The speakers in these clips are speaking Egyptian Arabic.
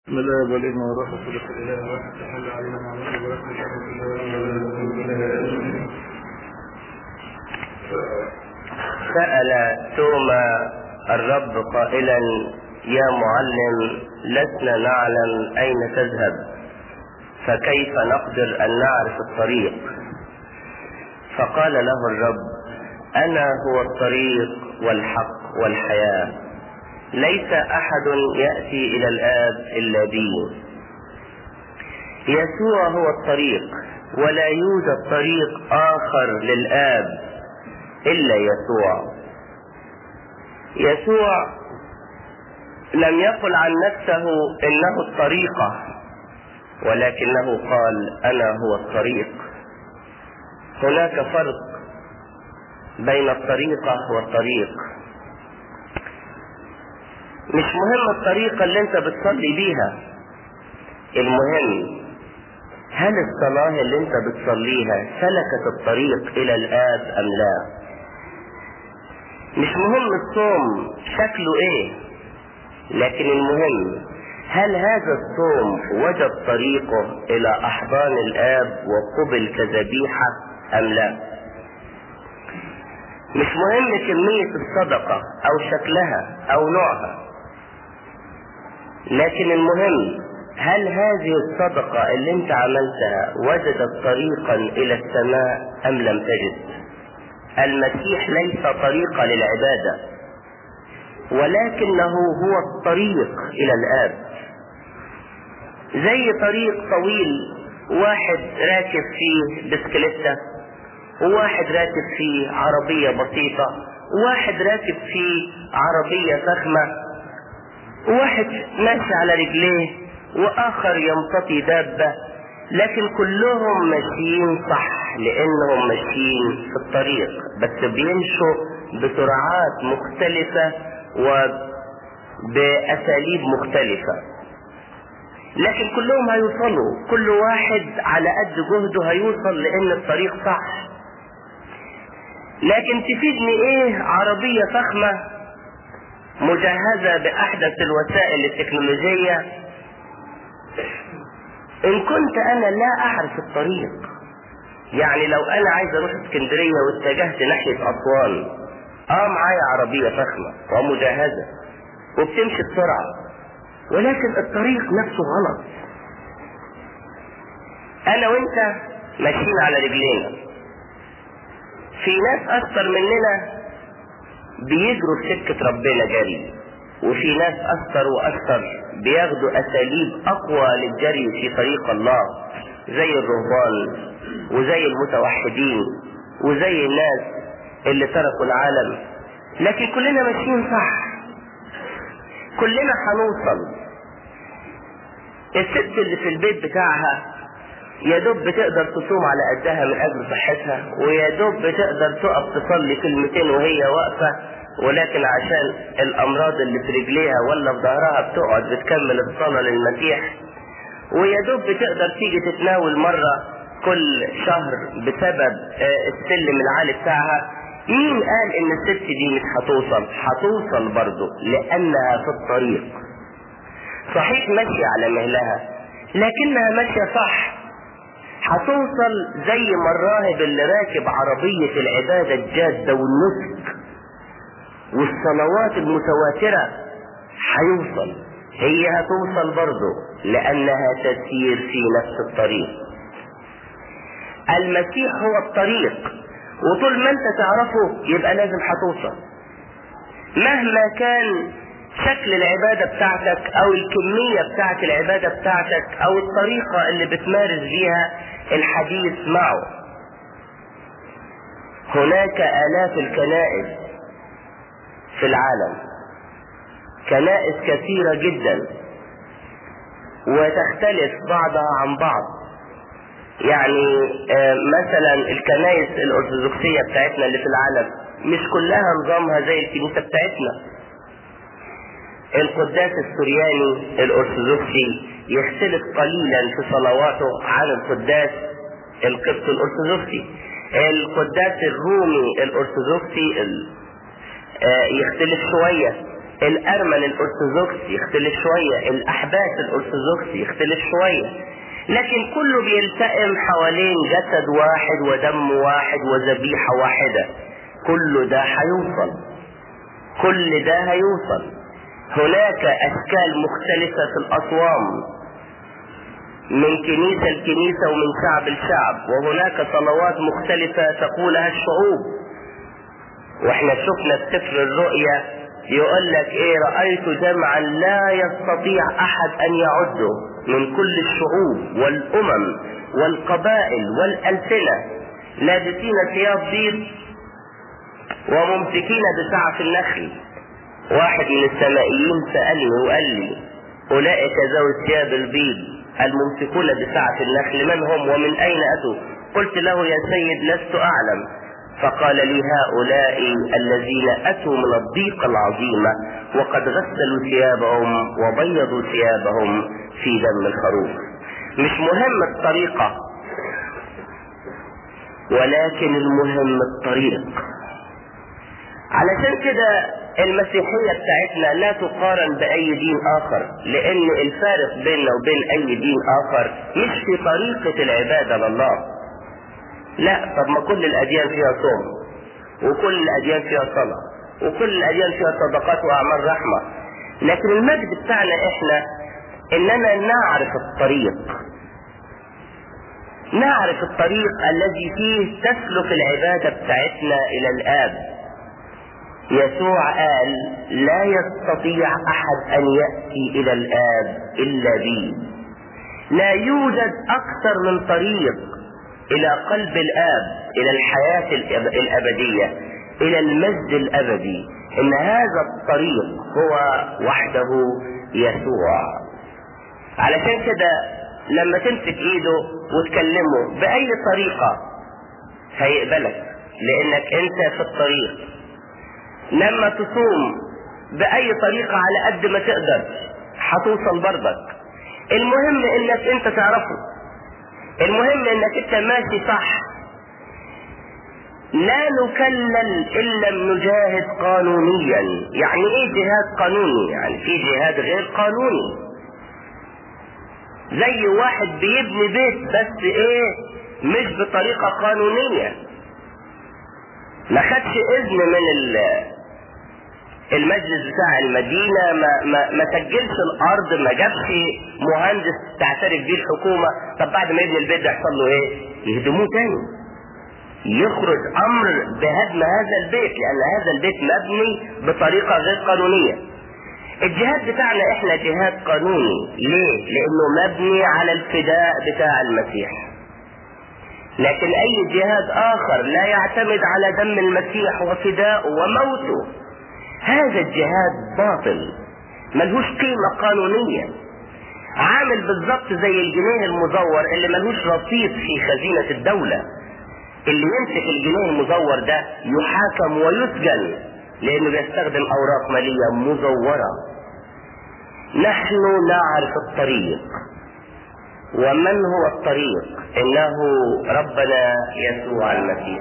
بسم الله والابن والروح القدس الاله واحد تحل علينا معمول برحمة سأل توما الرب قائلا يا معلم لسنا نعلم أين تذهب فكيف نقدر أن نعرف الطريق فقال له الرب أنا هو الطريق والحق والحياة ليس أحد يأتي إلى الآب إلا بي يسوع هو الطريق ولا يوجد طريق آخر للآب إلا يسوع يسوع لم يقل عن نفسه إنه الطريقة ولكنه قال أنا هو الطريق هناك فرق بين الطريقة والطريق مش مهم الطريقة اللي انت بتصلي بيها المهم هل الصلاة اللي انت بتصليها سلكت الطريق الى الاب ام لا مش مهم الصوم شكله ايه لكن المهم هل هذا الصوم وجد طريقه الى احضان الاب وقبل كذبيحة ام لا مش مهم كمية الصدقة او شكلها او نوعها لكن المهم هل هذه الصدقة اللي انت عملتها وجدت طريقا الى السماء ام لم تجد المسيح ليس طريقة للعبادة ولكنه هو الطريق الى الاب زي طريق طويل واحد راكب فيه بسكليتة وواحد راكب فيه عربية بسيطة وواحد راكب فيه عربية فخمة وواحد ماشي على رجليه واخر يمتطي دابة لكن كلهم ماشيين صح لانهم ماشيين في الطريق بس بيمشوا بسرعات مختلفة وباساليب مختلفة لكن كلهم هيوصلوا كل واحد على قد جهده هيوصل لان الطريق صح لكن تفيدني ايه عربية فخمة مجهزة بأحدث الوسائل التكنولوجية إن كنت أنا لا أعرف الطريق يعني لو أنا عايز أروح اسكندرية واتجهت ناحية أسوان آه معايا عربية فخمة ومجهزة وبتمشي بسرعة ولكن الطريق نفسه غلط أنا وأنت ماشيين على رجلينا في ناس أكثر مننا بيجروا في سكة ربنا جري وفي ناس أكثر وأكثر بياخدوا أساليب أقوى للجري في طريق الله زي الرهبان وزي المتوحدين وزي الناس اللي تركوا العالم لكن كلنا ماشيين صح كلنا هنوصل الست اللي في البيت بتاعها يا دوب بتقدر تصوم على قدها من اجل صحتها ويا دوب بتقدر تقف تصلي كلمتين وهي واقفه ولكن عشان الامراض اللي في رجليها ولا في ظهرها بتقعد بتكمل الصلاه للمسيح ويا دوب بتقدر تيجي تتناول مره كل شهر بسبب السلم العالي بتاعها مين قال ان الست دي مش هتوصل هتوصل برضه لانها في الطريق صحيح ماشيه على مهلها لكنها ماشيه صح هتوصل زي ما الراهب اللي راكب عربية العبادة الجادة والنسك والصلوات المتواترة هيوصل هي هتوصل برضه لأنها تسير في نفس الطريق المسيح هو الطريق وطول ما انت تعرفه يبقى لازم هتوصل مهما كان شكل العبادة بتاعتك او الكمية بتاعت العبادة بتاعتك او الطريقة اللي بتمارس بيها الحديث معه هناك الاف الكنائس في العالم كنائس كثيرة جدا وتختلف بعضها عن بعض يعني مثلا الكنائس الارثوذكسية بتاعتنا اللي في العالم مش كلها نظامها زي الكنيسة بتاعتنا القداس السرياني الارثوذكسي يختلف قليلا في صلواته عن القداس القبط الارثوذكسي القداس الرومي الارثوذكسي يختلف شوية الارمن الارثوذكس يختلف شوية الاحباش الارثوذكس يختلف شوية لكن كله بيلتئم حوالين جسد واحد ودم واحد وذبيحة واحدة كل ده هيوصل كل ده هيوصل هناك اشكال مختلفة في الاصوام من كنيسة لكنيسة ومن شعب لشعب وهناك صلوات مختلفة تقولها الشعوب واحنا شفنا في سفر الرؤيا يقول لك ايه رأيت جمعا لا يستطيع احد ان يعده من كل الشعوب والامم والقبائل والالسنة لابسين ثياب بيض وممسكين بسعف النخل واحد من السمائيين سألني وقال لي اولئك ذوي الثياب البيض الممسكون بسعة النخل من هم ومن اين اتوا قلت له يا سيد لست اعلم فقال لي هؤلاء الذين اتوا من الضيقة العظيمة وقد غسلوا ثيابهم وبيضوا ثيابهم في دم الخروف مش مهم الطريقة ولكن المهم الطريق علشان كده المسيحية بتاعتنا لا تقارن بأي دين آخر لأن الفارق بيننا وبين أي دين آخر مش في طريقة العبادة لله لا طب ما كل الأديان فيها صوم وكل الأديان فيها صلاة وكل الأديان فيها صدقات وأعمال رحمة لكن المجد بتاعنا إحنا إننا نعرف الطريق نعرف الطريق الذي فيه تسلك العبادة بتاعتنا إلى الآب يسوع قال لا يستطيع احد ان ياتي الى الاب الا بي لا يوجد اكثر من طريق الى قلب الاب الى الحياه الابديه الى المجد الابدي ان هذا الطريق هو وحده يسوع علشان كده لما تمسك ايده وتكلمه باي طريقه هيقبلك لانك انت في الطريق لما تصوم بأي طريقة على قد ما تقدر هتوصل برضك المهم انك انت تعرفه المهم انك انت ماشي صح لا نكلل ان لم نجاهد قانونيا يعني ايه جهاد قانوني يعني في جهاد غير قانوني زي واحد بيبني بيت بس ايه مش بطريقة قانونية ما خدش اذن من المجلس بتاع المدينة ما, ما, ما سجلش الارض ما جابش مهندس تعترف بيه الحكومة طب بعد ما يبني البيت ده يحصل له ايه يهدموه تاني يخرج امر بهدم هذا البيت لان هذا البيت مبني بطريقة غير قانونية الجهاد بتاعنا احنا جهاد قانوني ليه لانه مبني على الفداء بتاع المسيح لكن اي جهاد اخر لا يعتمد على دم المسيح وفداءه وموته هذا الجهاد باطل ملهوش قيمة قانونية عامل بالظبط زي الجنيه المزور اللي ملهوش رصيد في خزينة الدولة اللي يمسك الجنيه المزور ده يحاكم ويسجن لانه بيستخدم اوراق مالية مزورة نحن نعرف الطريق ومن هو الطريق انه ربنا يسوع المسيح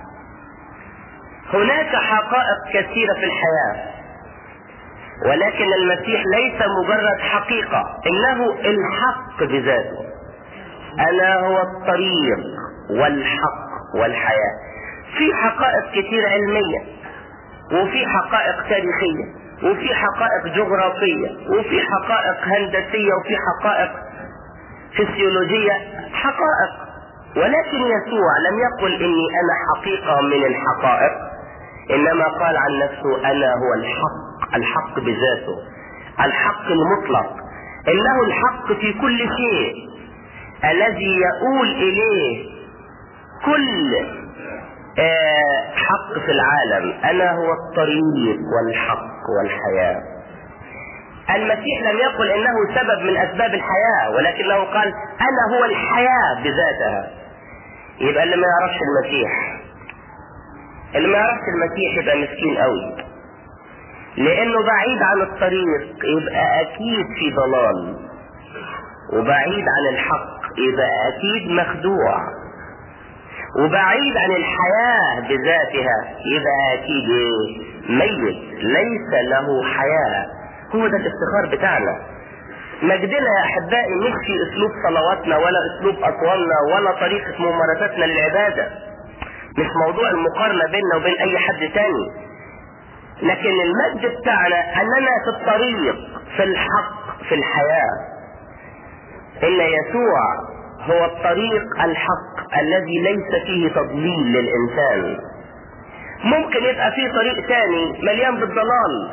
هناك حقائق كثيرة في الحياة ولكن المسيح ليس مجرد حقيقة انه الحق بذاته انا هو الطريق والحق والحياة في حقائق كثير علمية وفي حقائق تاريخية وفي حقائق جغرافية وفي حقائق هندسية وفي حقائق فسيولوجية حقائق ولكن يسوع لم يقل اني انا حقيقة من الحقائق انما قال عن نفسه انا هو الحق الحق بذاته الحق المطلق انه الحق في كل شيء الذي يؤول اليه كل آه حق في العالم انا هو الطريق والحق والحياه المسيح لم يقل انه سبب من اسباب الحياة ولكنه قال انا هو الحياة بذاتها يبقى اللي ما يعرفش المسيح اللي ما يعرفش المسيح يبقى مسكين قوي لانه بعيد عن الطريق يبقى اكيد في ضلال وبعيد عن الحق يبقى اكيد مخدوع وبعيد عن الحياة بذاتها يبقى اكيد ايه ميت ليس له حياة هو ده الافتخار بتاعنا مجدنا يا احبائي مش في اسلوب صلواتنا ولا اسلوب اطوالنا ولا طريقة ممارساتنا للعبادة مش موضوع المقارنة بيننا وبين اي حد تاني لكن المجد بتاعنا اننا في الطريق في الحق في الحياة ان يسوع هو الطريق الحق الذي ليس فيه تضليل للانسان ممكن يبقى فيه طريق تاني مليان بالضلال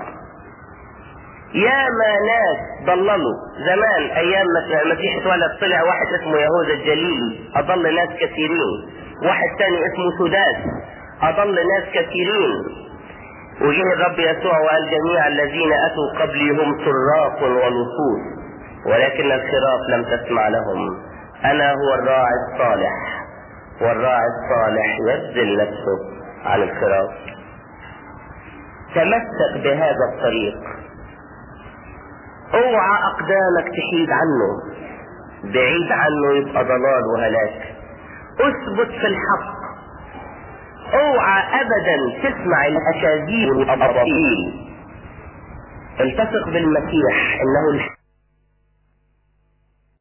ياما ناس ضللوا زمان ايام ما المسيح اتولد طلع واحد اسمه يهوذا الجليلي اضل ناس كثيرين واحد تاني اسمه سداس اضل ناس كثيرين وجه الرب يسوع وقال جميع الذين اتوا قبلي هم سراق ولصوص ولكن الخراف لم تسمع لهم انا هو الراعي الصالح والراعي الصالح يبذل نفسه عن الخراف تمسك بهذا الطريق اوعى اقدامك تحيد عنه بعيد عنه يبقى ضلال وهلاك اثبت في الحق اوعى ابدا تسمع الاكاذيب والاباطيل التصق بالمسيح انه